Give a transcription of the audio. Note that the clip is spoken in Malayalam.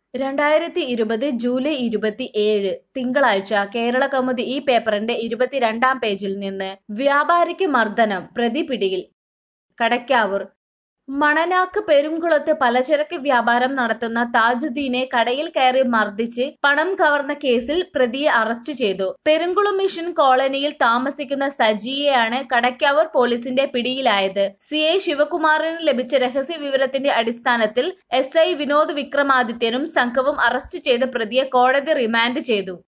രണ്ടായിരത്തി ഇരുപത് ജൂലൈ ഇരുപത്തി ഏഴ് തിങ്കളാഴ്ച കേരള കൗമുദി ഈ പേപ്പറിന്റെ ഇരുപത്തിരണ്ടാം പേജിൽ നിന്ന് വ്യാപാരിക്ക് മർദ്ദനം പ്രതി പിടിയിൽ കടയ്ക്കാവൂർ മണനാക്ക് പെരുംകുളത്ത് പലചരക്ക് വ്യാപാരം നടത്തുന്ന താജുദ്ദീനെ കടയിൽ കയറി മർദ്ദിച്ച് പണം കവർന്ന കേസിൽ പ്രതിയെ അറസ്റ്റ് ചെയ്തു പെരുങ്കുളം മിഷൻ കോളനിയിൽ താമസിക്കുന്ന സജിയെയാണ് കടയ്ക്കാവൂർ പോലീസിന്റെ പിടിയിലായത് സി ഐ ശിവകുമാറിന് ലഭിച്ച രഹസ്യ വിവരത്തിന്റെ അടിസ്ഥാനത്തിൽ എസ് ഐ വിനോദ് വിക്രമാദിത്യനും സംഘവും അറസ്റ്റ് ചെയ്ത പ്രതിയെ കോടതി റിമാൻഡ് ചെയ്തു